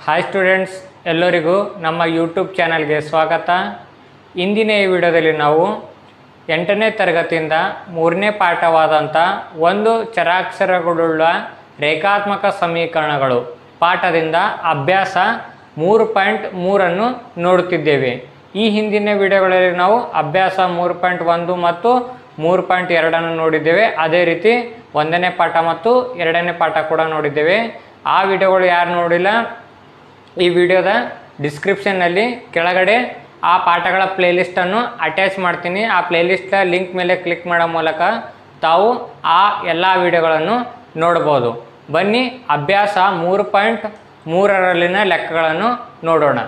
hi students ಎಲ್ಲರಿಗೂ ನಮ್ಮ YouTube ಚಾನಲ್ಗೆ ಸ್ವಾಗತ ಇಂದಿನ ಈ ವಿಡಿಯೋದಲ್ಲಿ ನಾವು ಎಂಟನೇ ತರಗತಿಯಿಂದ ಮೂರನೇ ಪಾಠವಾದಂಥ ಒಂದು ಚರಾಕ್ಷರಗಳುಳ್ಳ ರೇಖಾತ್ಮಕ ಸಮೀಕರಣಗಳು ಪಾಠದಿಂದ ಅಭ್ಯಾಸ ಮೂರು ಪಾಯಿಂಟ್ ಮೂರನ್ನು ನೋಡುತ್ತಿದ್ದೇವೆ ಈ ಹಿಂದಿನ ವಿಡಿಯೋಗಳಲ್ಲಿ ನಾವು ಅಭ್ಯಾಸ ಮೂರು ಪಾಯಿಂಟ್ ಒಂದು ಮತ್ತು ಮೂರು ಪಾಯಿಂಟ್ ಎರಡನ್ನು ನೋಡಿದ್ದೇವೆ ಅದೇ ರೀತಿ ಒಂದನೇ ಪಾಠ ಮತ್ತು ಎರಡನೇ ಪಾಠ ಕೂಡ ನೋಡಿದ್ದೇವೆ ಆ ವಿಡಿಯೋಗಳು ಯಾರು ನೋಡಿಲ್ಲ ಈ ವಿಡಿಯೋದ ಡಿಸ್ಕ್ರಿಪ್ಷನ್ನಲ್ಲಿ ಕೆಳಗಡೆ ಆ ಪಾಠಗಳ ಪ್ಲೇಲಿಸ್ಟನ್ನು ಅಟ್ಯಾಚ್ ಮಾಡ್ತೀನಿ ಆ ಪ್ಲೇಲಿಸ್ಟ ಲಿಂಕ್ ಮೇಲೆ ಕ್ಲಿಕ್ ಮಾಡೋ ಮೂಲಕ ತಾವು ಆ ಎಲ್ಲ ವಿಡಿಯೋಗಳನ್ನು ನೋಡ್ಬೋದು ಬನ್ನಿ ಅಭ್ಯಾಸ ಮೂರು ಪಾಯಿಂಟ್ ಮೂರರಲ್ಲಿನ ಲೆಕ್ಕಗಳನ್ನು ನೋಡೋಣ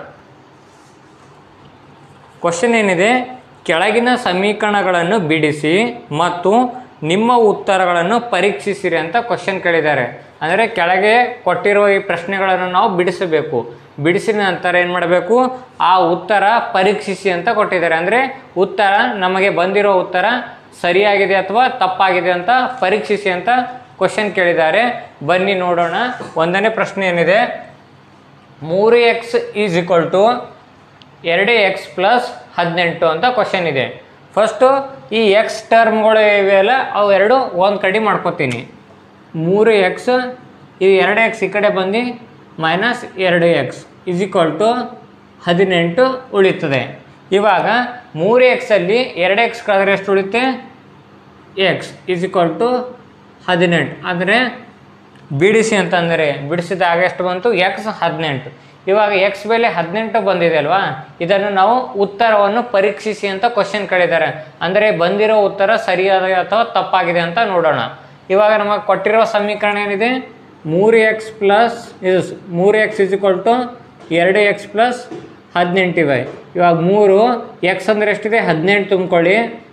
ಕ್ವಶನ್ ಏನಿದೆ ಕೆಳಗಿನ ಸಮೀಕರಣಗಳನ್ನು ಬಿಡಿಸಿ ಮತ್ತು ನಿಮ್ಮ ಉತ್ತರಗಳನ್ನು ಪರೀಕ್ಷಿಸಿರಿ ಅಂತ ಕ್ವಶನ್ ಕೇಳಿದ್ದಾರೆ ಅಂದರೆ ಕೆಳಗೆ ಕೊಟ್ಟಿರುವ ಈ ಪ್ರಶ್ನೆಗಳನ್ನು ನಾವು ಬಿಡಿಸಬೇಕು ಬಿಡಿಸಿದ ನಂತರ ಏನು ಮಾಡಬೇಕು ಆ ಉತ್ತರ ಪರೀಕ್ಷಿಸಿ ಅಂತ ಕೊಟ್ಟಿದ್ದಾರೆ ಅಂದರೆ ಉತ್ತರ ನಮಗೆ ಬಂದಿರೋ ಉತ್ತರ ಸರಿಯಾಗಿದೆ ಅಥವಾ ತಪ್ಪಾಗಿದೆ ಅಂತ ಪರೀಕ್ಷಿಸಿ ಅಂತ ಕ್ವಶನ್ ಕೇಳಿದ್ದಾರೆ ಬನ್ನಿ ನೋಡೋಣ ಒಂದನೇ ಪ್ರಶ್ನೆ ಏನಿದೆ ಮೂರು ಎಕ್ಸ್ ಈಸ್ ಈಕ್ವಲ್ ಟು ಎರಡು ಎಕ್ಸ್ ಪ್ಲಸ್ ಹದಿನೆಂಟು ಅಂತ ಕ್ವಶನ್ ಇದೆ ಫಸ್ಟು ಈ ಎಕ್ಸ್ ಟರ್ಮ್ಗಳು ಇವೆಯಲ್ಲ ಅವು ಎರಡು ಒಂದು ಕಡೆ ಮಾಡ್ಕೊತೀನಿ ಮೂರು ಎಕ್ಸ್ ಇದು ಎರಡು ಎಕ್ಸ್ ಈ ಕಡೆ ಬಂದು ಮೈನಸ್ ಎರಡು ಎಕ್ಸ್ ಇಸ್ ಈಕ್ವಲ್ ಟು ಹದಿನೆಂಟು ಉಳಿತದೆ ಇವಾಗ ಮೂರು ಎಕ್ಸಲ್ಲಿ ಎರಡು ಎಕ್ಸ್ ಕಳೆದ್ರೆ ಎಷ್ಟು ಉಳಿತೆ ಎಕ್ಸ್ ಇಸ್ ಈಕ್ವಲ್ ಟು ಹದಿನೆಂಟು ಅಂದರೆ ಬಿಡಿಸಿ ಅಂತಂದರೆ ಬಿಡಿಸಿದಾಗ ಎಷ್ಟು ಬಂತು ಎಕ್ಸ್ ಹದಿನೆಂಟು ಇವಾಗ ಎಕ್ಸ್ ಬೆಲೆ ಹದಿನೆಂಟು ಬಂದಿದೆ ಅಲ್ವಾ ಇದನ್ನು ನಾವು ಉತ್ತರವನ್ನು ಪರೀಕ್ಷಿಸಿ ಅಂತ ಕ್ವಶನ್ ಕೇಳಿದ್ದಾರೆ ಅಂದರೆ ಬಂದಿರೋ ಉತ್ತರ ಸರಿಯಾದ ಅಥವಾ ತಪ್ಪಾಗಿದೆ ಅಂತ ನೋಡೋಣ ಇವಾಗ ನಮಗೆ ಕೊಟ್ಟಿರೋ ಸಮೀಕರಣ ಏನಿದೆ ಮೂರು ಎಕ್ಸ್ ಪ್ಲಸ್ ಇದು ಮೂರು ಎಕ್ಸ್ ಇಸ್ ಇಕ್ವಲ್ ಟು ಎರಡು ಎಕ್ಸ್ ಪ್ಲಸ್ ಹದಿನೆಂಟು ಇವೆ ಇವಾಗ ಮೂರು ಎಕ್ಸ್ ಅಂದರೆ ಎಷ್ಟಿದೆ ಹದಿನೆಂಟು ತುಂಬ್ಕೊಳ್ಳಿ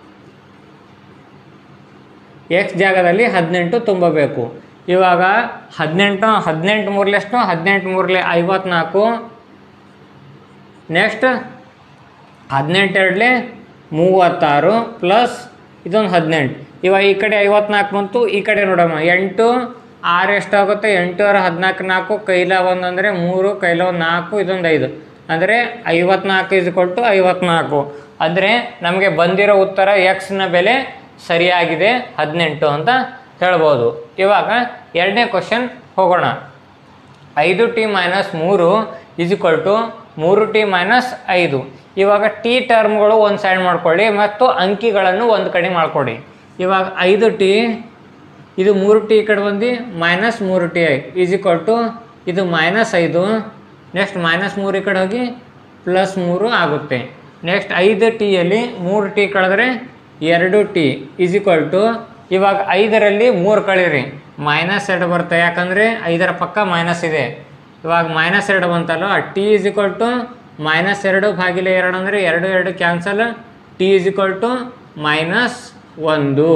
ಎಕ್ಸ್ ಜಾಗದಲ್ಲಿ ಹದಿನೆಂಟು ತುಂಬಬೇಕು ಇವಾಗ ಹದಿನೆಂಟು ಹದಿನೆಂಟು ಮೂರಲೆ ಎಷ್ಟು ಹದಿನೆಂಟು ಮೂರಲೆ ಐವತ್ನಾಲ್ಕು ನೆಕ್ಸ್ಟ್ ಹದಿನೆಂಟು ಎರಡಲೆ ಮೂವತ್ತಾರು ಪ್ಲಸ್ ಇದೊಂದು ಹದಿನೆಂಟು ಇವಾಗ ಈ ಕಡೆ ಐವತ್ನಾಲ್ಕು ಬಂತು ಈ ಕಡೆ ನೋಡಮ್ಮ ಎಂಟು ಆರು ಎಷ್ಟಾಗುತ್ತೆ ಎಂಟು ಆರು ಹದಿನಾಲ್ಕು ನಾಲ್ಕು ಕೈಲ ಒಂದು ಅಂದರೆ ಮೂರು ಕೈಲ ಒಂದು ನಾಲ್ಕು ಇದೊಂದು ಐದು ಅಂದರೆ ಐವತ್ನಾಲ್ಕು ಇಸ್ ಕೊಟ್ಟು ಐವತ್ನಾಲ್ಕು ಅಂದರೆ ನಮಗೆ ಬಂದಿರೋ ಉತ್ತರ ಎಕ್ಸ್ನ ಬೆಲೆ ಸರಿಯಾಗಿದೆ ಹದಿನೆಂಟು ಅಂತ ಹೇಳ್ಬೋದು ಇವಾಗ ಎರಡನೇ ಕ್ವಶನ್ ಹೋಗೋಣ ಐದು ಟಿ ಮೈನಸ್ ಮೂರು ಇಸ್ ಇಕ್ವಲ್ ಟು ಮೂರು ಟಿ ಮೈನಸ್ ಐದು ಇವಾಗ ಟಿ ಟರ್ಮ್ಗಳು ಒಂದು ಸೈಡ್ ಮಾಡ್ಕೊಳ್ಳಿ ಮತ್ತು ಅಂಕಿಗಳನ್ನು ಒಂದು ಕಡೆ ಮಾಡ್ಕೊಡಿ ಇವಾಗ ಐದು ಟಿ ಇದು ಮೂರು ಟಿ ಈ ಕಡೆ ಬಂದು ಮೈನಸ್ ಮೂರು ಟಿ ಐ ಈಸ್ ಈಕ್ವಲ್ ಟು ಇದು ಮೈನಸ್ ಐದು ನೆಕ್ಸ್ಟ್ ಮೈನಸ್ ಮೂರು ಈ ಕಡೆ ಹೋಗಿ ಪ್ಲಸ್ ಮೂರು ಆಗುತ್ತೆ ನೆಕ್ಸ್ಟ್ ಐದು ಟಿಯಲ್ಲಿ ಮೂರು ಟಿ ಕಳೆದ್ರೆ ಎರಡು ಟಿ ಈಸ್ ಈಕ್ವಲ್ ಟು ಇವಾಗ ಐದರಲ್ಲಿ ಮೂರು ಕಳೀರಿ ಮೈನಸ್ ಎರಡು ಬರುತ್ತೆ ಯಾಕಂದರೆ ಐದರ ಪಕ್ಕ ಮೈನಸ್ ಇದೆ ಇವಾಗ ಮೈನಸ್ ಎರಡು ಬಂತಲ್ಲ T is equal to minus ಎರಡು ಭಾಗಿಲೆ ಎರಡು ಅಂದರೆ ಎರಡು ಎರಡು cancel T is equal to minus ಒಂದು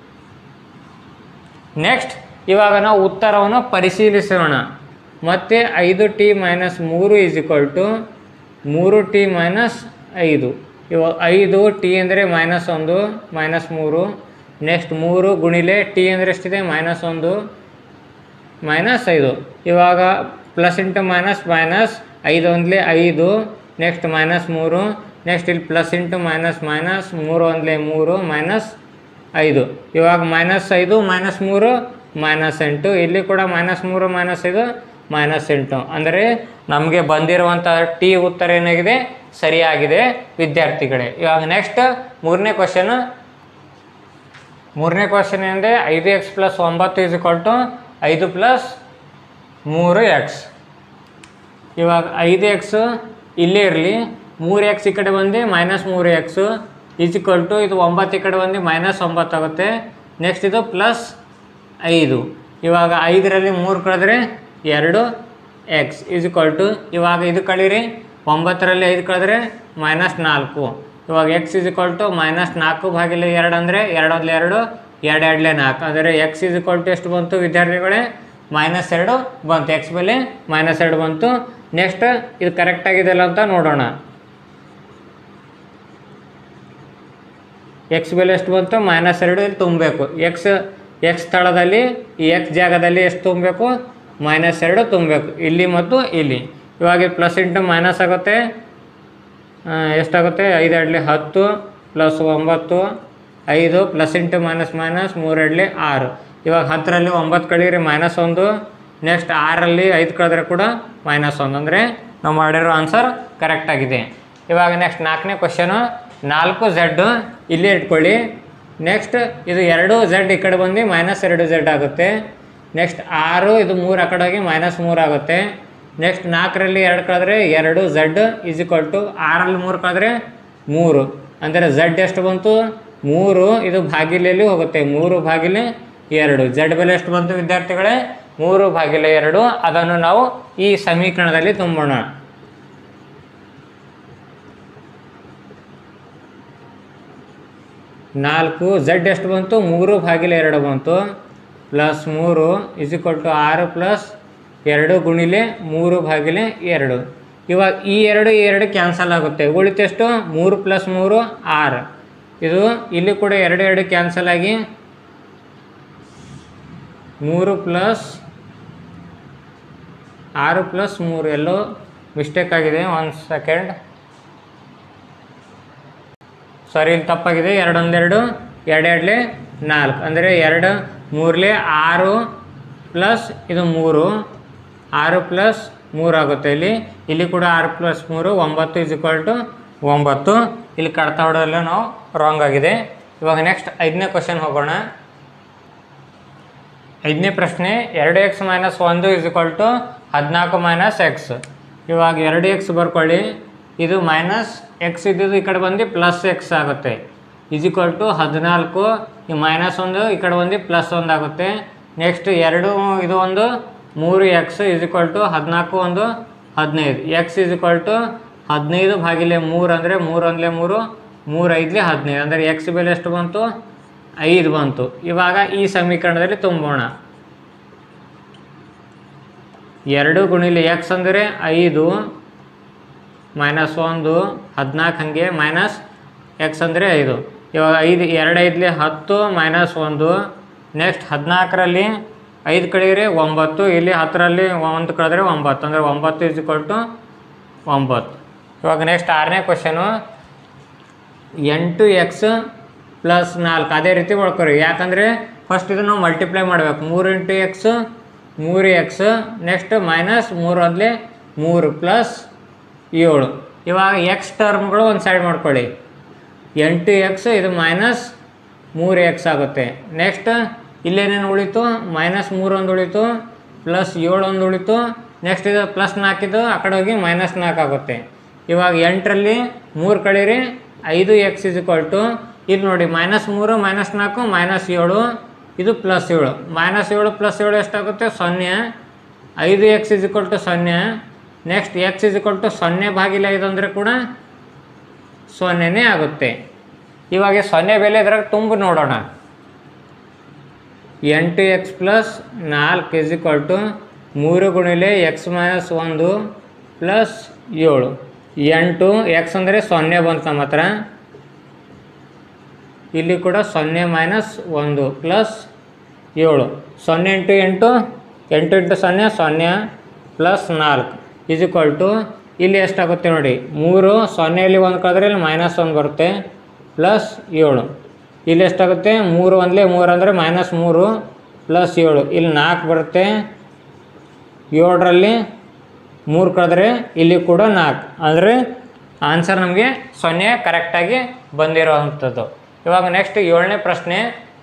ನೆಕ್ಸ್ಟ್ ಇವಾಗ ನಾವು ಉತ್ತರವನ್ನು ಪರಿಶೀಲಿಸೋಣ ಮತ್ತು ಐದು ಟಿ ಮೈನಸ್ ಮೂರು ಈಸ್ ಈಕ್ವಲ್ ಟು ಮೂರು ಟಿ ಮೈನಸ್ ಐದು ಇವಾಗ ಐದು ಟಿ ಅಂದರೆ ಮೈನಸ್ ಒಂದು ಮೈನಸ್ ಮೂರು ನೆಕ್ಸ್ಟ್ ಮೂರು ಗುಣಿಲೆ ಟಿ ಅಂದರೆ ಎಷ್ಟಿದೆ ಮೈನಸ್ ಒಂದು ಮೈನಸ್ ಐದು ಇವಾಗ ಪ್ಲಸ್ ಇಂಟು ಮೈನಸ್ ಮೈನಸ್ ಐದು ಒಂದಲೇ ಐದು ನೆಕ್ಸ್ಟ್ ಮೈನಸ್ ಮೂರು ನೆಕ್ಸ್ಟ್ ಇಲ್ಲಿ ಪ್ಲಸ್ ಇಂಟು ಮೈನಸ್ ಮೈನಸ್ ಮೂರು ಒಂದಲೇ ಮೂರು ಮೈನಸ್ ಐದು ಇವಾಗ ಮೈನಸ್ ಐದು ಮೈನಸ್ ಮೂರು ಮೈನಸ್ ಎಂಟು ಇಲ್ಲಿ ಕೂಡ ಮೈನಸ್ ಮೂರು ಮೈನಸ್ ಐದು ಮೈನಸ್ ಎಂಟು ಅಂದರೆ ನಮಗೆ ಬಂದಿರುವಂಥ ಟಿ ಉತ್ತರ ಏನಾಗಿದೆ ಸರಿಯಾಗಿದೆ ವಿದ್ಯಾರ್ಥಿಗಳೇ ಇವಾಗ ನೆಕ್ಸ್ಟ್ ಮೂರನೇ ಕ್ವಶನ್ ಮೂರನೇ ಕ್ವಶನ್ ಏನಿದೆ ಐದು ಎಕ್ಸ್ ಪ್ಲಸ್ ಒಂಬತ್ತು ಇಸ್ ಇಕ್ವಲ್ ಟು ಐದು ಪ್ಲಸ್ ಮೂರು ಎಕ್ಸ್ ಇವಾಗ ಐದು ಎಕ್ಸು ಇಲ್ಲೇ ಇರಲಿ ಮೂರು ಎಕ್ಸ್ ಈ ಕಡೆ ಬಂದು ಮೈನಸ್ ಮೂರು ಎಕ್ಸು ಈಸ್ ಇಕ್ವಲ್ ಟು ಇದು ಒಂಬತ್ತು ಈ ಕಡೆ ಬಂದು ಮೈನಸ್ ಒಂಬತ್ತು ಆಗುತ್ತೆ ನೆಕ್ಸ್ಟ್ ಇದು ಪ್ಲಸ್ ಐದು ಇವಾಗ ಐದರಲ್ಲಿ ಮೂರು ಕಳೆದ್ರೆ ಎರಡು ಎಕ್ಸ್ ಈಸ್ ಇಕ್ವಲ್ ಟು ಇವಾಗ ಇದು ಕಳೀರಿ ಒಂಬತ್ತರಲ್ಲಿ ಐದು ಕಳೆದ್ರೆ ಮೈನಸ್ ನಾಲ್ಕು ಇವಾಗ x is equal to minus ನಾಲ್ಕು ಭಾಗಿಲೆ ಎರಡು ಅಂದರೆ ಎರಡಲ್ಲಿ ಎರಡು ಎರಡು ಎರಡಲೇ ನಾಲ್ಕು ಅಂದರೆ ಎಕ್ಸ್ ಇಸ್ ಇಕ್ವಲ್ ಟು ಎಷ್ಟು ಬಂತು ವಿದ್ಯಾರ್ಥಿಗಳೇ ಮೈನಸ್ ಎರಡು ಬಂತು ಎಕ್ಸ್ ಬೆಲೆ ಮೈನಸ್ ಎರಡು ಬಂತು ನೆಕ್ಸ್ಟ್ ಇದು ಕರೆಕ್ಟ್ ಆಗಿದೆಯಲ್ಲ ಅಂತ ನೋಡೋಣ ಎಕ್ಸ್ ಬೆಲೆ ಎಷ್ಟು ಬಂತು ಮೈನಸ್ ಎರಡು ಇಲ್ಲಿ ತುಂಬಬೇಕು ಎಕ್ಸ್ ಎಕ್ಸ್ ಸ್ಥಳದಲ್ಲಿ ಈ ಎಕ್ಸ್ ಜಾಗದಲ್ಲಿ ಎಷ್ಟು ತುಂಬಬೇಕು ಮೈನಸ್ ಎರಡು ತುಂಬಬೇಕು ಇಲ್ಲಿ ಮತ್ತು ಇಲ್ಲಿ ಇವಾಗ ಇದು ಪ್ಲಸ್ ಇಂಟು ಮೈನಸ್ ಆಗುತ್ತೆ ಆ, ಎಷ್ಟಾಗುತ್ತೆ ಐದು ಎರಡಲಿ ಹತ್ತು ಪ್ಲಸ್ ಒಂಬತ್ತು ಐದು ಪ್ಲಸ್ ಇಂಟು ಮೈನಸ್ ಮೈನಸ್ ಮೂರು ಎರಡಲಿ ಆರು ಇವಾಗ ಹತ್ತರಲ್ಲಿ ಒಂಬತ್ತು ಕಳೀರಿ ಮೈನಸ್ ಒಂದು ನೆಕ್ಸ್ಟ್ ಆರಲ್ಲಿ ಐದು ಕಳೆದ್ರೆ ಕೂಡ ಮೈನಸ್ ಒಂದು ಅಂದರೆ ನಾವು ಮಾಡಿರೋ ಆನ್ಸರ್ ಕರೆಕ್ಟ್ ಆಗಿದೆ ಇವಾಗ ನೆಕ್ಸ್ಟ್ ನಾಲ್ಕನೇ ಕ್ವಶನು ನಾಲ್ಕು ಝೆಡ್ಡು ಇಲ್ಲೇ ಇಟ್ಕೊಳ್ಳಿ ನೆಕ್ಸ್ಟ್ ಇದು ಎರಡು ಝೆಡ್ ಈ ಕಡೆ ಬಂದು ಮೈನಸ್ ಎರಡು ಝೆಡ್ ಆಗುತ್ತೆ ನೆಕ್ಸ್ಟ್ ಆರು ಇದು ಮೂರು ಆ ಕಡೆ ಹೋಗಿ ಮೈನಸ್ ಮೂರು ಆಗುತ್ತೆ ನೆಕ್ಸ್ಟ್ ನಾಲ್ಕರಲ್ಲಿ ಎರಡು ಕಳೆದ್ರೆ ಎರಡು ಝಡ್ ಈಸ್ ಈಕ್ವಲ್ ಟು ಆರಲ್ಲಿ ಮೂರು ಕಳೆದ್ರೆ ಮೂರು ಅಂದರೆ ಝಡ್ ಎಷ್ಟು ಬಂತು ಮೂರು ಇದು ಭಾಗಿಲೆಯಲ್ಲಿ ಹೋಗುತ್ತೆ ಮೂರು ಭಾಗಿಲೆ ಎರಡು ಝಡ್ ಬೆಲೆ ಎಷ್ಟು ಬಂತು ವಿದ್ಯಾರ್ಥಿಗಳೇ ಮೂರು ಭಾಗಿಲೆ ಎರಡು ಅದನ್ನು ನಾವು ಈ ಸಮೀಕರಣದಲ್ಲಿ ತುಂಬೋಣ ನಾಲ್ಕು ಝಡ್ ಎಷ್ಟು ಬಂತು ಮೂರು ಭಾಗಿಲೆ ಎರಡು ಬಂತು ಪ್ಲಸ್ ಮೂರು ಇಸ್ ಈಕ್ವಲ್ ಟು ಆರು ಪ್ಲಸ್ ಎರಡು ಗುಣಿಲೆ ಮೂರು ಭಾಗಿಲೆ ಎರಡು ಇವಾಗ ಈ ಎರಡು ಈ ಎರಡು ಕ್ಯಾನ್ಸಲ್ ಆಗುತ್ತೆ ಉಳಿತೆಷ್ಟು ಮೂರು ಪ್ಲಸ್ ಮೂರು ಆರು ಇದು ಇಲ್ಲಿ ಕೂಡ ಎರಡು ಎರಡು ಕ್ಯಾನ್ಸಲ್ ಆಗಿ ಮೂರು ಪ್ಲಸ್ ಆರು ಪ್ಲಸ್ ಮೂರು ಎಲ್ಲೋ ಮಿಸ್ಟೇಕ್ ಆಗಿದೆ ಒಂದು ಸೆಕೆಂಡ್ ಸಾರಿ ಇಲ್ಲಿ ತಪ್ಪಾಗಿದೆ ಎರಡೊಂದೆರಡು ಎರಡೆರಡಲೆ ನಾಲ್ಕು ಅಂದರೆ ಎರಡು ಮೂರಲೆ ಆರು ಪ್ಲಸ್ ಇದು ಮೂರು ಆರು ಪ್ಲಸ್ ಮೂರು ಆಗುತ್ತೆ ಇಲ್ಲಿ ಇಲ್ಲಿ ಕೂಡ ಆರು ಪ್ಲಸ್ ಮೂರು ಒಂಬತ್ತು ಇಸ್ ಈಕ್ವಲ್ ಟು ಒಂಬತ್ತು ಇಲ್ಲಿ ಕಡ್ತಾ ಹೊಡೋಲ್ಲ ನಾವು ರಾಂಗ್ ಆಗಿದೆ ಇವಾಗ ನೆಕ್ಸ್ಟ್ ಐದನೇ ಕ್ವಶನ್ ಹೋಗೋಣ ಐದನೇ ಪ್ರಶ್ನೆ ಎರಡು ಎಕ್ಸ್ ಮೈನಸ್ ಒಂದು ಇಸ್ ಈಕ್ವಲ್ ಟು ಹದಿನಾಲ್ಕು ಮೈನಸ್ ಎಕ್ಸ್ ಇವಾಗ ಎರಡು ಎಕ್ಸ್ ಬರ್ಕೊಳ್ಳಿ ಇದು ಮೈನಸ್ ಎಕ್ಸ್ ಇದ್ದಿದ್ದು ಈ ಕಡೆ ಬಂದು ಪ್ಲಸ್ ಎಕ್ಸ್ ಆಗುತ್ತೆ ಇಸ್ ಈಕ್ವಲ್ ಟು ಹದಿನಾಲ್ಕು ಈ ಮೈನಸ್ ಒಂದು ಈ ಕಡೆ ಬಂದು ಪ್ಲಸ್ ಒಂದು ಆಗುತ್ತೆ ನೆಕ್ಸ್ಟ್ ಎರಡು ಇದು ಒಂದು ಮೂರು ಎಕ್ಸ್ ಇಸ್ ಈಕ್ವಲ್ ಟು ಹದಿನಾಲ್ಕು ಒಂದು ಹದಿನೈದು ಎಕ್ಸ್ ಇಸ್ ಈಕ್ವಲ್ ಟು ಹದಿನೈದು ಭಾಗಿಲೆ ಮೂರು ಅಂದರೆ ಮೂರು ಒಂದಲೇ ಮೂರು ಮೂರು ಐದಲೇ ಹದಿನೈದು ಅಂದರೆ ಎಕ್ಸ್ ಬೆಲೆ ಎಷ್ಟು ಬಂತು ಐದು ಬಂತು ಇವಾಗ ಈ ಸಮೀಕರಣದಲ್ಲಿ ತುಂಬೋಣ ಎರಡು ಗುಣಿಲೆ ಎಕ್ಸ್ ಅಂದರೆ ಐದು ಮೈನಸ್ ಒಂದು ಹದಿನಾಲ್ಕು ಹಾಗೆ ಮೈನಸ್ ಎಕ್ಸ್ ಅಂದರೆ ಐದು ಇವಾಗ ಐದು ಎರಡು ಐದಲಿ ಹತ್ತು ಮೈನಸ್ ಒಂದು ನೆಕ್ಸ್ಟ್ ಹದಿನಾಲ್ಕರಲ್ಲಿ ಐದು ಕಳೀರಿ ಒಂಬತ್ತು ಇಲ್ಲಿ ಹತ್ತರಲ್ಲಿ ಒಂದು ಕಳೆದ್ರೆ ಒಂಬತ್ತು ಅಂದರೆ ಒಂಬತ್ತು ಇಸ್ ಇಕ್ವಲ್ ಟು ಒಂಬತ್ತು ಇವಾಗ ನೆಕ್ಸ್ಟ್ ಆರನೇ ಕ್ವಶನು ಎಂಟು ಎಕ್ಸ್ ಪ್ಲಸ್ ನಾಲ್ಕು ಅದೇ ರೀತಿ ಮಾಡ್ಕೊರಿ ಯಾಕಂದರೆ ಫಸ್ಟ್ ಇದು ನಾವು ಮಲ್ಟಿಪ್ಲೈ ಮಾಡಬೇಕು ಮೂರು ಇಂಟು ಎಕ್ಸ್ ಮೂರು ಎಕ್ಸ್ ನೆಕ್ಸ್ಟ್ ಮೈನಸ್ ಮೂರು ಅದಲೇ ಮೂರು ಪ್ಲಸ್ ಏಳು ಇವಾಗ ಎಕ್ಸ್ ಟರ್ಮ್ಗಳು ಒಂದು ಸೈಡ್ ಮಾಡ್ಕೊಳ್ಳಿ ಎಂಟು ಎಕ್ಸ್ ಇದು ಮೈನಸ್ ಮೂರು ಎಕ್ಸ್ ಆಗುತ್ತೆ ನೆಕ್ಸ್ಟ್ ಇಲ್ಲೇನೇನು ಉಳಿತು ಮೈನಸ್ ಮೂರು ಒಂದು ಉಳಿತು ಪ್ಲಸ್ ಏಳು ಒಂದು ಉಳಿತು ನೆಕ್ಸ್ಟ್ ಇದು ಪ್ಲಸ್ ನಾಲ್ಕಿದು ಆ ಕಡೆ ಹೋಗಿ ಮೈನಸ್ ನಾಲ್ಕು ಆಗುತ್ತೆ ಇವಾಗ ಎಂಟರಲ್ಲಿ ಮೂರು ಕಳೀರಿ ಐದು ಎಕ್ಸ್ ಇಸ್ ಇಕ್ವಲ್ ಟು ಇಲ್ಲಿ ನೋಡಿ ಮೈನಸ್ ಮೂರು ಮೈನಸ್ ನಾಲ್ಕು ಮೈನಸ್ ಏಳು ಇದು ಪ್ಲಸ್ ಏಳು ಮೈನಸ್ ಏಳು ಪ್ಲಸ್ ಏಳು ಎಷ್ಟಾಗುತ್ತೆ ಸೊನ್ನೆ ಐದು ಎಕ್ಸ್ ಇಸ್ ಇಕ್ವಲ್ ಟು ಸೊನ್ನೆ next x is equal to ಸೊನ್ನೆ ಭಾಗಿಲೆ ಐದು ಅಂದರೆ ಕೂಡ ಸೊನ್ನೆನೇ ಆಗುತ್ತೆ ಇವಾಗ ಸೊನ್ನೆ ಬೆಲೆ ಇದ್ರಾಗ ತುಂಬ ನೋಡೋಣ ಎಂಟು ಎಕ್ಸ್ ಪ್ಲಸ್ ನಾಲ್ಕು ಇಸ್ ಇಕ್ವಲ್ ಟು ಮೂರು ಗುಣಿಲೆ ಎಕ್ಸ್ ಮೈನಸ್ ಒಂದು ಪ್ಲಸ್ ಏಳು ಎಂಟು ಎಕ್ಸ್ ಅಂದರೆ ಸೊನ್ನೆ ಬಂತು ನಮ್ಮ ಹತ್ರ ಇಲ್ಲಿ ಕೂಡ ಸೊನ್ನೆ ಮೈನಸ್ ಒಂದು ಪ್ಲಸ್ ಏಳು ಸೊನ್ನೆ ಇಂಟು ಎಂಟು ಎಂಟು ಇಂಟು ಸೊನ್ನೆ ಸೊನ್ನೆ ಪ್ಲಸ್ ನಾಲ್ಕು ಇಸ್ ಈಕ್ವಲ್ ಟು ಇಲ್ಲಿ ಎಷ್ಟಾಗುತ್ತೆ ನೋಡಿ ಮೂರು ಸೊನ್ನೆಯಲ್ಲಿ ಒಂದು ಕಳೆದ್ರೆ ಇಲ್ಲಿ ಮೈನಸ್ ಒಂದು ಬರುತ್ತೆ ಪ್ಲಸ್ ಏಳು ಇಲ್ಲಿ ಎಷ್ಟಾಗುತ್ತೆ ಮೂರು ಒಂದಲೇ ಮೂರು ಅಂದರೆ ಮೈನಸ್ ಮೂರು ಪ್ಲಸ್ ಏಳು ಇಲ್ಲಿ ನಾಲ್ಕು ಬರುತ್ತೆ ಏಳರಲ್ಲಿ ಮೂರು ಕಳೆದ್ರೆ ಇಲ್ಲಿ ಕೂಡ ನಾಲ್ಕು ಅಂದರೆ ಆನ್ಸರ್ ನಮಗೆ ಸೊನ್ನೆ ಕರೆಕ್ಟಾಗಿ ಬಂದಿರೋವಂಥದ್ದು ಇವಾಗ ನೆಕ್ಸ್ಟ್ ಏಳನೇ ಪ್ರಶ್ನೆ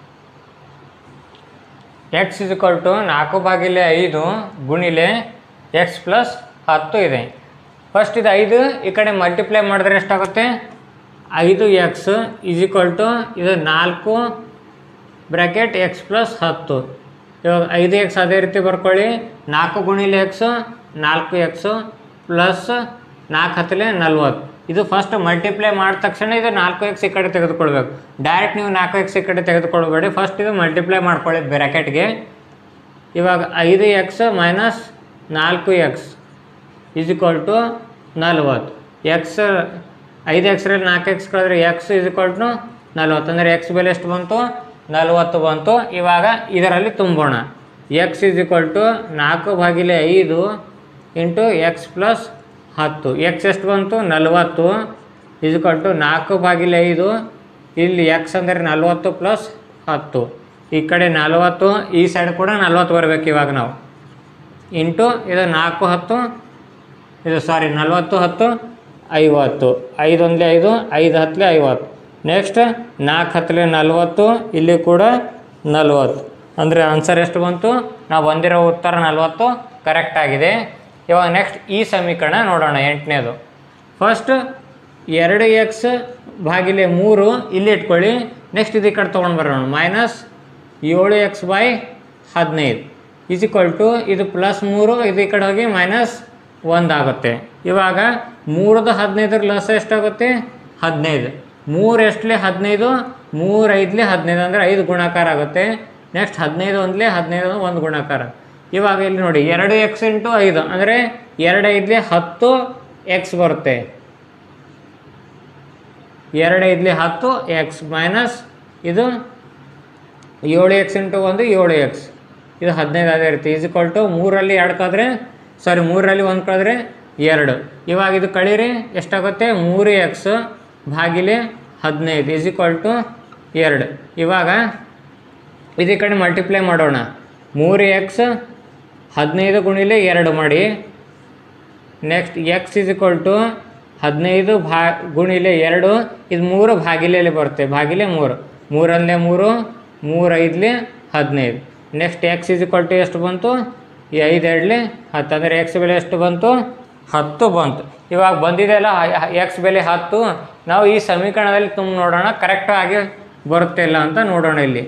ಎಕ್ಸ್ ಇಸ್ ಇಕ್ವಲ್ ಟು ನಾಲ್ಕು ಬಾಗಿಲೆ ಐದು ಗುಣಿಲೆ ಎಕ್ಸ್ ಪ್ಲಸ್ ಹತ್ತು ಇದೆ ಫಸ್ಟ್ ಇದು ಐದು ಈ ಕಡೆ ಮಲ್ಟಿಪ್ಲೈ ಮಾಡಿದ್ರೆ ಎಷ್ಟಾಗುತ್ತೆ ಐದು ಎಕ್ಸ್ ಇಸ್ ಈಕ್ವಲ್ ಟು ಇದು ನಾಲ್ಕು ಬ್ರ್ಯಾಕೆಟ್ ಎಕ್ಸ್ ಪ್ಲಸ್ ಹತ್ತು ಇವಾಗ ಐದು ಎಕ್ಸ್ ಅದೇ ರೀತಿ ಬರ್ಕೊಳ್ಳಿ ನಾಲ್ಕು ಗುಣಿಲೆ ಎಕ್ಸು ನಾಲ್ಕು ಎಕ್ಸು ಪ್ಲಸ್ ನಾಲ್ಕು ಹತ್ತಲೆ ನಲ್ವತ್ತು ಇದು ಫಸ್ಟ್ ಮಲ್ಟಿಪ್ಲೈ ಮಾಡಿದ ತಕ್ಷಣ ಇದು ನಾಲ್ಕು ಎಕ್ಸ್ ಈ ಕಡೆ ತೆಗೆದುಕೊಳ್ಬೇಕು ಡೈರೆಕ್ಟ್ ನೀವು ನಾಲ್ಕು ಎಕ್ಸ್ ಈ ಕಡೆ ತೆಗೆದುಕೊಳ್ಬೇಡಿ ಫಸ್ಟ್ ಇದು ಮಲ್ಟಿಪ್ಲೈ ಮಾಡ್ಕೊಳ್ಳಿ ಬ್ರ್ಯಾಕೆಟ್ಗೆ ಇವಾಗ ಐದು ಎಕ್ಸ್ ಮೈನಸ್ ನಾಲ್ಕು ಎಕ್ಸ್ ಇಸ್ ಈಕ್ವಲ್ ಟು ನಲ್ವತ್ತು ಎಕ್ಸ್ ಐದು ಎಕ್ಸ್ರಲ್ಲಿ ನಾಲ್ಕು ಎಕ್ಸ್ ಕಳೆದ್ರೆ ಎಕ್ಸ್ ಇಸ್ ಈಕ್ವಲ್ ಟು ನಲ್ವತ್ತು ಅಂದರೆ ಎಕ್ಸ್ ಬೆಲೆ ಎಷ್ಟು ಬಂತು ನಲ್ವತ್ತು ಬಂತು ಇವಾಗ ಇದರಲ್ಲಿ ತುಂಬೋಣ ಎಕ್ಸ್ ಇಸ್ ಈಕ್ವಲ್ ಟು ನಾಲ್ಕು ಭಾಗಿಲೆ ಐದು ಇಂಟು ಎಕ್ಸ್ ಪ್ಲಸ್ ಹತ್ತು ಎಕ್ಸ್ ಎಷ್ಟು ಬಂತು ನಲವತ್ತು ಇಸ್ಕೊಲ್ ಟು ನಾಲ್ಕು ಬಾಗಿಲೆ ಐದು ಇಲ್ಲಿ ಎಕ್ಸ್ ಅಂದರೆ ನಲ್ವತ್ತು ಪ್ಲಸ್ ಹತ್ತು ಈ ಕಡೆ ನಲ್ವತ್ತು ಈ ಸೈಡ್ ಕೂಡ ನಲ್ವತ್ತು ಬರಬೇಕು ಇವಾಗ ನಾವು ಇಂಟು ಇದು ನಾಲ್ಕು ಹತ್ತು ಇದು ಸಾರಿ ನಲ್ವತ್ತು ಹತ್ತು ಐವತ್ತು ಐದು ಒಂದಲೇ ಐದು ಐದು ಹತ್ತಲೇ ಐವತ್ತು ನೆಕ್ಸ್ಟ್ ನಾಲ್ಕು ಹತ್ತಲೇ ನಲ್ವತ್ತು ಇಲ್ಲಿ ಕೂಡ ನಲ್ವತ್ತು ಅಂದರೆ ಆನ್ಸರ್ ಎಷ್ಟು ಬಂತು ನಾವು ಬಂದಿರೋ ಉತ್ತರ ನಲ್ವತ್ತು ಕರೆಕ್ಟ್ ಆಗಿದೆ ಇವಾಗ ನೆಕ್ಸ್ಟ್ ಈ ಸಮೀಕರಣ ನೋಡೋಣ ಎಂಟನೇದು ಫಸ್ಟ್ ಎರಡು ಎಕ್ಸ್ ಭಾಗಿಲೆ ಮೂರು ಇಲ್ಲಿ ಇಟ್ಕೊಳ್ಳಿ ನೆಕ್ಸ್ಟ್ ಇದು ಈ ಕಡೆ ತೊಗೊಂಡು ಬರೋಣ ಮೈನಸ್ ಏಳು ಎಕ್ಸ್ ಬೈ ಹದಿನೈದು ಇಸ್ ಈಕ್ವಲ್ ಟು ಇದು ಪ್ಲಸ್ ಮೂರು ಇದು ಈ ಕಡೆ ಹೋಗಿ ಮೈನಸ್ ಒಂದು ಆಗುತ್ತೆ ಇವಾಗ ಮೂರದು ಹದಿನೈದರ ಲಸ ಎಷ್ಟಾಗುತ್ತೆ ಹದಿನೈದು ಮೂರು ಎಷ್ಟಲೇ ಹದಿನೈದು ಮೂರು ಐದಲೇ ಹದಿನೈದು ಅಂದರೆ ಐದು ಗುಣಾಕಾರ ಆಗುತ್ತೆ ನೆಕ್ಸ್ಟ್ ಹದಿನೈದು ಒಂದಲೇ ಹದಿನೈದು ಒಂದು ಗುಣಾಕಾರ ಇವಾಗ ಇಲ್ಲಿ ನೋಡಿ ಎರಡು ಎಕ್ಸ್ ಇಂಟು ಐದು ಅಂದರೆ ಎರಡು ಐದಲೇ ಹತ್ತು ಎಕ್ಸ್ ಬರುತ್ತೆ ಎರಡು ಐದಲೇ ಹತ್ತು ಎಕ್ಸ್ ಮೈನಸ್ ಇದು ಏಳು ಎಕ್ಸ್ ಇಂಟು ಒಂದು ಏಳು ಎಕ್ಸ್ ಇದು ಹದಿನೈದು ಅದೇ ಇರುತ್ತೆ ಈಸ್ ಇಕ್ವಲ್ ಟು ಮೂರಲ್ಲಿ ಎರಡು ಕಳೆದ್ರೆ ಸಾರಿ ಮೂರರಲ್ಲಿ ಒಂದು ಕಳೆದ್ರೆ ಎರಡು ಇವಾಗ ಇದು ಕಳೀರಿ ಎಷ್ಟಾಗುತ್ತೆ ಮೂರು ಎಕ್ಸ್ ಭಾಗಿಲೆ ಹದಿನೈದು ಈಸ್ ಈಕ್ವಲ್ ಟು ಎರಡು ಇವಾಗ ಇದೇ ಕಡೆ ಮಲ್ಟಿಪ್ಲೈ ಮಾಡೋಣ ಮೂರು ಎಕ್ಸ್ ಹದಿನೈದು ಗುಣಿಲೆ ಎರಡು ಮಾಡಿ next x is equal to ಹದಿನೈದು ಭಾ ಗುಣಿಲೆ ಎರಡು ಇದು ಮೂರು ಭಾಗಿಲೆಯಲ್ಲಿ ಬರುತ್ತೆ ಭಾಗಿಲೆ ಮೂರು ಮೂರಲ್ಲೇ ಮೂರು ಮೂರು ಐದಲೇ ಹದಿನೈದು next x is equal to ಎಷ್ಟು ಬಂತು ಈ ಐದು ಎರಡಲೆ ಹತ್ತು ಅಂದರೆ ಎಕ್ಸ್ ಬೆಲೆ ಎಷ್ಟು ಬಂತು ಹತ್ತು ಬಂತು ಇವಾಗ ಬಂದಿದೆಯಲ್ಲ ಎಕ್ಸ್ ಬೆಲೆ ಹತ್ತು ನಾವು ಈ ಸಮೀಕರಣದಲ್ಲಿ ತುಂಬ ನೋಡೋಣ ಕರೆಕ್ಟಾಗಿ ಬರುತ್ತೆ ಇಲ್ಲ ಅಂತ ನೋಡೋಣ ಇಲ್ಲಿ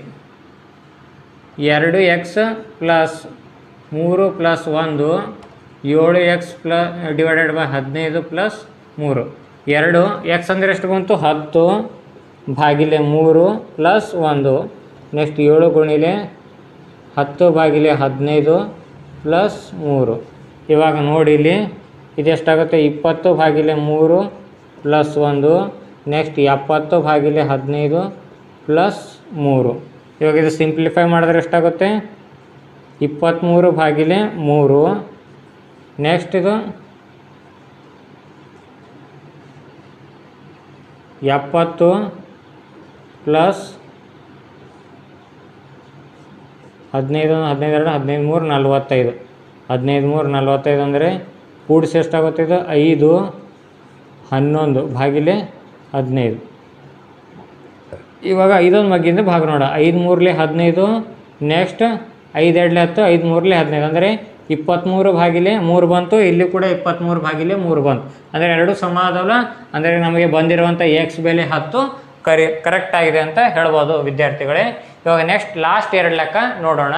ಎರಡು ಎಕ್ಸ್ ಪ್ಲಸ್ ಮೂರು ಪ್ಲಸ್ ಒಂದು ಏಳು ಎಕ್ಸ್ ಪ್ಲ ಡಿವೈಡೆಡ್ ಬೈ ಹದಿನೈದು ಪ್ಲಸ್ ಮೂರು ಎರಡು ಎಕ್ಸ್ ಅಂದರೆ ಎಷ್ಟು ಬಂತು ಹತ್ತು ಭಾಗಿಲೆ ಮೂರು ಪ್ಲಸ್ ಒಂದು ನೆಕ್ಸ್ಟ್ ಏಳು ಗುಣಿಲೆ ಹತ್ತು ಭಾಗಿಲೆ ಹದಿನೈದು ಪ್ಲಸ್ ಮೂರು ಇವಾಗ ನೋಡಿ ಇಲ್ಲಿ ಇದೆಷ್ಟಾಗುತ್ತೆ ಇಪ್ಪತ್ತು ಭಾಗಿಲೆ ಮೂರು ಪ್ಲಸ್ ಒಂದು ನೆಕ್ಸ್ಟ್ ಎಪ್ಪತ್ತು ಭಾಗಿಲೆ ಹದಿನೈದು ಪ್ಲಸ್ ಮೂರು ಇವಾಗ ಇದು ಸಿಂಪ್ಲಿಫೈ ಮಾಡಿದ್ರೆ ಎಷ್ಟಾಗುತ್ತೆ ಇಪ್ಪತ್ತ್ಮೂರು ಭಾಗಿಲೆ ಮೂರು ನೆಕ್ಸ್ಟ್ ಇದು ಎಪ್ಪತ್ತು ಪ್ಲಸ್ ಹದಿನೈದು ಹದಿನೈದು ಎರಡು ಹದಿನೈದು ಮೂರು ನಲ್ವತ್ತೈದು ಹದಿನೈದು ಮೂರು ನಲ್ವತ್ತೈದು ಅಂದರೆ ಕೂಡಿಸಿ ಎಷ್ಟಾಗುತ್ತೆ ಇದು ಐದು ಹನ್ನೊಂದು ಭಾಗಿಲೆ ಹದಿನೈದು ಇವಾಗ ಐದೊಂದು ಮಗ್ಗಿಂದ ಭಾಗ ನೋಡ ಐದು ಮೂರಲೆ ಹದಿನೈದು ನೆಕ್ಸ್ಟ್ ಐದು ಎರಡಲೆ ಹತ್ತು ಐದು ಮೂರಲೆ ಹದಿನೈದು ಅಂದರೆ ಇಪ್ಪತ್ತ್ಮೂರು ಭಾಗಿಲೆ ಮೂರು ಬಂತು ಇಲ್ಲಿ ಕೂಡ ಇಪ್ಪತ್ತ್ಮೂರು ಭಾಗಿಲೆ ಮೂರು ಬಂತು ಅಂದರೆ ಎರಡು ಸಮ ಆದವಲ್ಲ ಅಂದರೆ ನಮಗೆ ಬಂದಿರುವಂಥ ಎಕ್ಸ್ ಬೆಲೆ ಹತ್ತು ಕರಿ ಕರೆಕ್ಟ್ ಆಗಿದೆ ಅಂತ ಹೇಳ್ಬೋದು ವಿದ್ಯಾರ್ಥಿಗಳೇ ಇವಾಗ ನೆಕ್ಸ್ಟ್ ಲಾಸ್ಟ್ ಎರಡು ಲೆಕ್ಕ ನೋಡೋಣ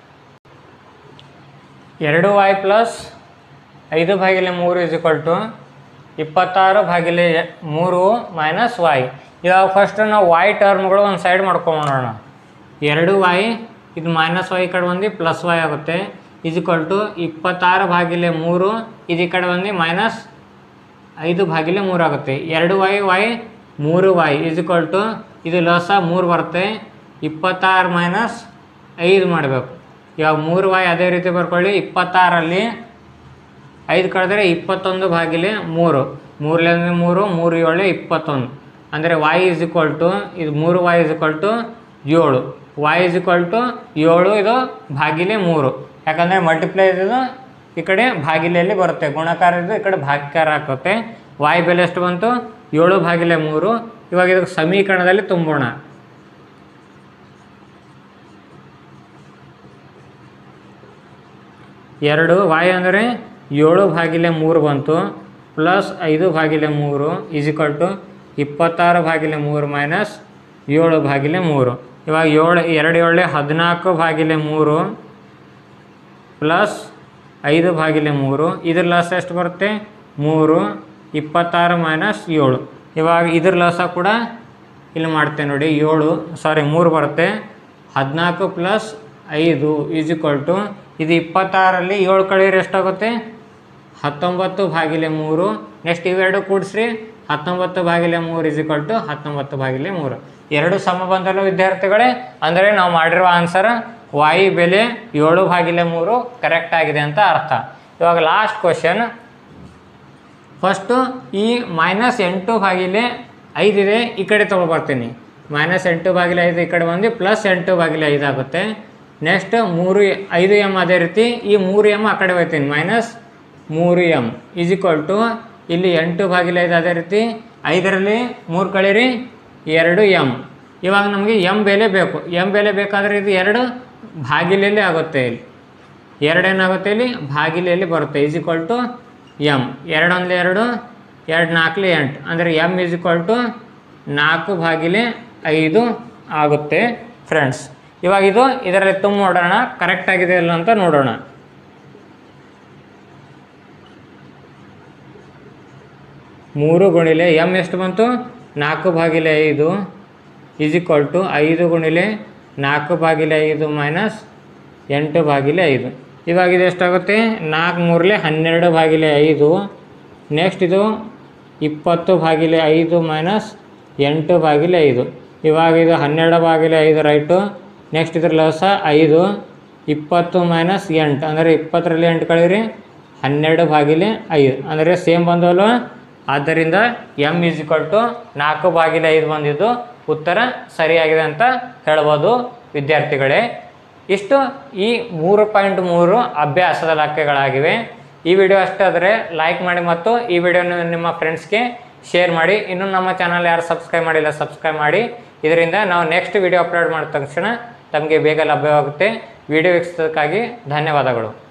ಎರಡು ವೈ ಪ್ಲಸ್ ಐದು ಭಾಗಿಲೆ ಮೂರು ಇಸ್ ಇಕ್ವಲ್ ಟು ಇಪ್ಪತ್ತಾರು ಭಾಗಿಲೆ ಮೂರು ಮೈನಸ್ ವೈ ಇವಾಗ ಫಸ್ಟ್ ನಾವು ವೈ ಟರ್ಮ್ಗಳು ಒಂದು ಸೈಡ್ ಮಾಡ್ಕೊಂಬೋಣ ಎರಡು ವೈ ಇದು ಮೈನಸ್ ವೈ ಕಡೆ ಬಂದು ಪ್ಲಸ್ ವೈ ಆಗುತ್ತೆ ಇಸ್ ಇಕ್ವಲ್ ಟು ಇಪ್ಪತ್ತಾರು ಭಾಗಿಲೆ ಮೂರು ಇದು ಈ ಕಡೆ ಬಂದು ಮೈನಸ್ ಐದು ಭಾಗಿಲೆ ಮೂರು ಆಗುತ್ತೆ ಎರಡು ವೈ ವೈ ಮೂರು ವೈ ಇಸ್ ಇಕ್ವಲ್ ಟು ಇದು ಲಸ ಮೂರು ಬರುತ್ತೆ ಇಪ್ಪತ್ತಾರು ಮೈನಸ್ ಐದು ಮಾಡಬೇಕು ಇವಾಗ ಮೂರು ವೈ ಅದೇ ರೀತಿ ಬರ್ಕೊಳ್ಳಿ ಇಪ್ಪತ್ತಾರಲ್ಲಿ ಐದು ಕಳೆದ್ರೆ ಇಪ್ಪತ್ತೊಂದು ಭಾಗಿಲೆ ಮೂರು ಮೂರರಿಂದ ಮೂರು ಮೂರು ಏಳು ಇಪ್ಪತ್ತೊಂದು ಅಂದರೆ ವಾಯ್ ಇಸ್ ಇಕ್ವಲ್ ಟು ಇದು ಮೂರು ವಾಯ್ ಇಸ್ ಇಕ್ವಲ್ ಟು ಏಳು ವಾಯ್ ಇಸ್ ಇಕ್ವಲ್ ಟು ಏಳು ಇದು ಭಾಗಿಲೆ ಮೂರು ಯಾಕಂದರೆ ಮಲ್ಟಿಪ್ಲೈ ಇದು ಈ ಕಡೆ ಭಾಗಿಲೆಯಲ್ಲಿ ಬರುತ್ತೆ ಗುಣಕಾರ ಇದು ಈ ಕಡೆ ಭಾಗ್ಯಕಾರ ಹಾಕುತ್ತೆ ವಾಯ್ ಬೆಲೆ ಎಷ್ಟು ಬಂತು ಏಳು ಭಾಗಿಲೆ ಮೂರು ಇವಾಗ ಇದಕ್ಕೆ ಸಮೀಕರಣದಲ್ಲಿ ತುಂಬೋಣ ಎರಡು ವಾಯ್ ಅಂದರೆ ಏಳು ಭಾಗಿಲೆ ಮೂರು ಬಂತು ಪ್ಲಸ್ ಐದು ಭಾಗಿಲೆ ಮೂರು ಈಜಿಕಲ್ ಟು ಇಪ್ಪತ್ತಾರು ಭಾಗಿಲೆ ಮೂರು ಮೈನಸ್ ಏಳು ಭಾಗಿಲೆ ಮೂರು ಇವಾಗ ಏಳು ಎರಡು ಏಳೆ ಹದಿನಾಲ್ಕು ಭಾಗಿಲೆ ಮೂರು ಪ್ಲಸ್ ಐದು ಭಾಗಿಲೆ ಮೂರು ಇದ್ರ ಲಸ ಎಷ್ಟು ಬರುತ್ತೆ ಮೂರು ಇಪ್ಪತ್ತಾರು ಮೈನಸ್ ಏಳು ಇವಾಗ ಇದ್ರ ಲಸ ಕೂಡ ಇಲ್ಲಿ ಮಾಡ್ತೇವೆ ನೋಡಿ ಏಳು ಸಾರಿ ಮೂರು ಬರುತ್ತೆ ಹದಿನಾಲ್ಕು ಪ್ಲಸ್ ಐದು ಈಸ್ ಈಕ್ವಲ್ ಟು ಇದು ಇಪ್ಪತ್ತಾರಲ್ಲಿ ಏಳು ಕಳೆದ್ರೆ ಎಷ್ಟಾಗುತ್ತೆ ಹತ್ತೊಂಬತ್ತು ಭಾಗಿಲೆ ಮೂರು ನೆಕ್ಸ್ಟ್ ಇವೆರಡು ಕೂಡಿಸ್ರಿ ಹತ್ತೊಂಬತ್ತು ಭಾಗಿಲೆ ಮೂರು ಇಸ್ ಈಕ್ವಲ್ ಟು ಹತ್ತೊಂಬತ್ತು ಭಾಗಿಲೆ ಮೂರು ಎರಡು ಸಮ ಬಂದಲ್ಲ ವಿದ್ಯಾರ್ಥಿಗಳೇ ಅಂದರೆ ನಾವು ಮಾಡಿರುವ ಆನ್ಸರ್ ವಾಯಿ ಬೆಲೆ ಏಳು ಭಾಗಿಲೆ ಮೂರು ಕರೆಕ್ಟ್ ಆಗಿದೆ ಅಂತ ಅರ್ಥ ಇವಾಗ ಲಾಸ್ಟ್ ಕ್ವಶನ್ ಫಸ್ಟು ಈ ಮೈನಸ್ ಎಂಟು ಭಾಗಿಲೆ ಐದಿದೆ ಈ ಕಡೆ ತೊಗೊಬರ್ತೀನಿ ಮೈನಸ್ ಎಂಟು ಭಾಗಿಲೆ ಐದು ಈ ಕಡೆ ಬಂದು ಪ್ಲಸ್ ಎಂಟು ಭಾಗಿಲೆ ಐದು ಆಗುತ್ತೆ ನೆಕ್ಸ್ಟ್ ಮೂರು ಐದು ಎಮ್ ಅದೇ ರೀತಿ ಈ ಮೂರು ಎಮ್ ಆ ಕಡೆ ಹೋಗ್ತೀನಿ ಮೈನಸ್ ಮೂರು ಎಮ್ ಈಸ್ ಈಕ್ವಲ್ ಟು ಇಲ್ಲಿ ಎಂಟು ಭಾಗಿಲೆ ಐದು ಅದೇ ರೀತಿ ಐದರಲ್ಲಿ ಮೂರು ಕಳೀರಿ ಎರಡು ಎಮ್ ಇವಾಗ ನಮಗೆ ಎಮ್ ಬೆಲೆ ಬೇಕು ಎಮ್ ಬೆಲೆ ಬೇಕಾದರೆ ಇದು ಎರಡು ಭಾಗಿಲೆಯಲ್ಲಿ ಆಗುತ್ತೆ ಇಲ್ಲಿ ಎರಡೇನಾಗುತ್ತೆ ಇಲ್ಲಿ ಭಾಗಿಲೆಯಲ್ಲಿ ಬರುತ್ತೆ ಈಸ್ ಈಕ್ವಲ್ ಟು ಎಮ್ ಎರಡೊಂದು ಎರಡು ಎರಡು ನಾಲ್ಕಲಿ ಎಂಟು ಅಂದರೆ ಎಮ್ ಈಸ್ ಈಕ್ವಲ್ ಟು ನಾಲ್ಕು ಭಾಗಿಲೆ ಐದು ಆಗುತ್ತೆ ಫ್ರೆಂಡ್ಸ್ ಇವಾಗ ಇದು ಇದರಲ್ಲಿ ತುಂಬ ನೋಡೋಣ ಕರೆಕ್ಟ್ ಆಗಿದೆ ಇಲ್ಲ ಅಂತ ನೋಡೋಣ ಮೂರು ಗುಣಿಲೆ ಎಮ್ ಎಷ್ಟು ಬಂತು ನಾಲ್ಕು ಭಾಗಿಲೆ ಐದು ಈಸ್ ಈಕ್ವಲ್ ಟು ಐದು ಗುಣಿಲೆ ನಾಲ್ಕು ಭಾಗಿಲೆ ಐದು ಮೈನಸ್ ಎಂಟು ಭಾಗಿಲೆ ಐದು ಇವಾಗ ಇದು ಎಷ್ಟಾಗುತ್ತೆ ನಾಲ್ಕು ಮೂರಲೆ ಹನ್ನೆರಡು ಭಾಗಿಲೆ ಐದು ನೆಕ್ಸ್ಟ್ ಇದು ಇಪ್ಪತ್ತು ಭಾಗಿಲೆ ಐದು ಮೈನಸ್ ಎಂಟು ಭಾಗಿಲೆ ಐದು ಇವಾಗ ಇದು ಹನ್ನೆರಡು ಭಾಗಿಲೆ ಐದು ರೈಟು ನೆಕ್ಸ್ಟ್ ಇದ್ರ ಲಸ ಐದು ಇಪ್ಪತ್ತು ಮೈನಸ್ ಎಂಟು ಅಂದರೆ ಇಪ್ಪತ್ತರಲ್ಲಿ ಎಂಟು ಕಳೀರಿ ಹನ್ನೆರಡು ಭಾಗಿಲೆ ಐದು ಅಂದರೆ ಸೇಮ್ ಬಂದವಲ್ವ ಆದ್ದರಿಂದ ಎಮ್ ಈಸ್ ಈಕ್ವಲ್ ಟು ನಾಲ್ಕು ಭಾಗಿಲೆ ಐದು ಬಂದಿದ್ದು ಉತ್ತರ ಸರಿಯಾಗಿದೆ ಅಂತ ಹೇಳ್ಬೋದು ವಿದ್ಯಾರ್ಥಿಗಳೇ ಇಷ್ಟು ಈ ಮೂರು ಪಾಯಿಂಟ್ ಮೂರು ಅಭ್ಯಾಸದ ಲಾಕ್ಯಗಳಾಗಿವೆ ಈ ವಿಡಿಯೋ ಅಷ್ಟೇ ಆದರೆ ಲೈಕ್ ಮಾಡಿ ಮತ್ತು ಈ ವಿಡಿಯೋನ ನಿಮ್ಮ ಫ್ರೆಂಡ್ಸ್ಗೆ ಶೇರ್ ಮಾಡಿ ಇನ್ನೂ ನಮ್ಮ ಚಾನಲ್ ಯಾರು ಸಬ್ಸ್ಕ್ರೈಬ್ ಮಾಡಿಲ್ಲ ಸಬ್ಸ್ಕ್ರೈಬ್ ಮಾಡಿ ಇದರಿಂದ ನಾವು ನೆಕ್ಸ್ಟ್ ವಿಡಿಯೋ ಅಪ್ಲೋಡ್ ಮಾಡಿದ ತಕ್ಷಣ ತಮಗೆ ಬೇಗ ಲಭ್ಯವಾಗುತ್ತೆ ವಿಡಿಯೋ ವೀಕ್ಷಿಸೋದಕ್ಕಾಗಿ ಧನ್ಯವಾದಗಳು